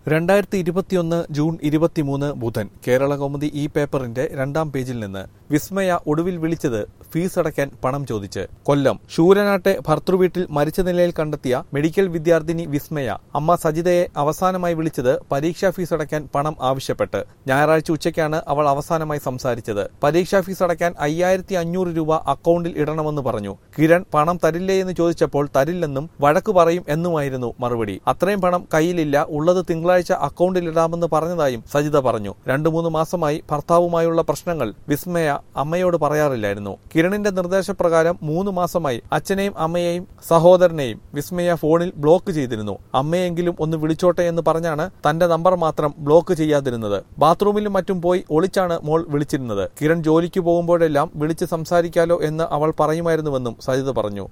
രണ്ടായിരത്തി ഇരുപത്തിയൊന്ന് ജൂൺ ഇരുപത്തിമൂന്ന് ബുധൻ കേരള കൗമുദി ഈ പേപ്പറിന്റെ രണ്ടാം പേജിൽ നിന്ന് വിസ്മയ ഒടുവിൽ വിളിച്ചത് ഫീസ് അടയ്ക്കാൻ പണം ചോദിച്ച് കൊല്ലം ശൂരനാട്ടെ ഭർത്തൃവീട്ടിൽ മരിച്ച നിലയിൽ കണ്ടെത്തിയ മെഡിക്കൽ വിദ്യാർത്ഥിനി വിസ്മയ അമ്മ സജിതയെ അവസാനമായി വിളിച്ചത് പരീക്ഷാ ഫീസ് അടയ്ക്കാൻ പണം ആവശ്യപ്പെട്ട് ഞായറാഴ്ച ഉച്ചയ്ക്കാണ് അവൾ അവസാനമായി സംസാരിച്ചത് പരീക്ഷാ ഫീസ് അടയ്ക്കാൻ അയ്യായിരത്തി അഞ്ഞൂറ് രൂപ അക്കൗണ്ടിൽ ഇടണമെന്ന് പറഞ്ഞു കിരൺ പണം തരില്ലേ എന്ന് ചോദിച്ചപ്പോൾ തരില്ലെന്നും വഴക്കു പറയും എന്നുമായിരുന്നു മറുപടി അത്രയും പണം കയ്യിലില്ല ഉള്ളത് തിങ്കളാഴ്ച അക്കൗണ്ടിൽ ഇടാമെന്ന് പറഞ്ഞതായും സജിത പറഞ്ഞു രണ്ടു മൂന്ന് മാസമായി ഭർത്താവുമായുള്ള പ്രശ്നങ്ങൾ വിസ്മയ അമ്മയോട് പറയാറില്ലായിരുന്നു കിരണിന്റെ നിർദ്ദേശപ്രകാരം മൂന്ന് മാസമായി അച്ഛനെയും അമ്മയെയും സഹോദരനെയും വിസ്മയ ഫോണിൽ ബ്ലോക്ക് ചെയ്തിരുന്നു അമ്മയെങ്കിലും ഒന്ന് വിളിച്ചോട്ടെ എന്ന് പറഞ്ഞാണ് തന്റെ നമ്പർ മാത്രം ബ്ലോക്ക് ചെയ്യാതിരുന്നത് ബാത്റൂമിലും മറ്റും പോയി ഒളിച്ചാണ് മോൾ വിളിച്ചിരുന്നത് കിരൺ ജോലിക്ക് പോകുമ്പോഴെല്ലാം വിളിച്ച് സംസാരിക്കാലോ എന്ന് അവൾ പറയുമായിരുന്നുവെന്നും സജിത പറഞ്ഞു